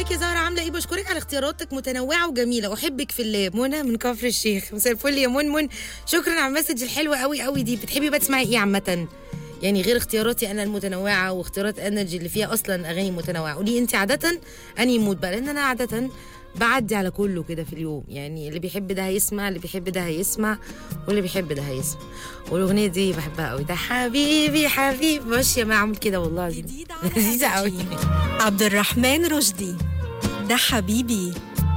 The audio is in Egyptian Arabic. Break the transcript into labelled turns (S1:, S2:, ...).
S1: ازيك يا زهره عامله ايه بشكرك على اختياراتك متنوعه وجميله احبك في الله منى من كفر الشيخ مساء الفل يا منمن شكرا على المسج الحلوه قوي قوي دي بتحبي بقى تسمعي ايه عامه يعني غير اختياراتي انا المتنوعه واختيارات انرجي اللي فيها اصلا اغاني متنوعه قولي انت عاده انهي مود بقى لان انا عاده بعدي على كله كده في اليوم يعني اللي بيحب ده هيسمع اللي بيحب ده هيسمع واللي بيحب ده هيسمع والاغنيه دي بحبها قوي ده حبيبي حبيبي ماشيه معمول كده والله العظيم
S2: جديد على
S1: لذيذه قوي
S2: عبد الرحمن رشدي ده حبيبي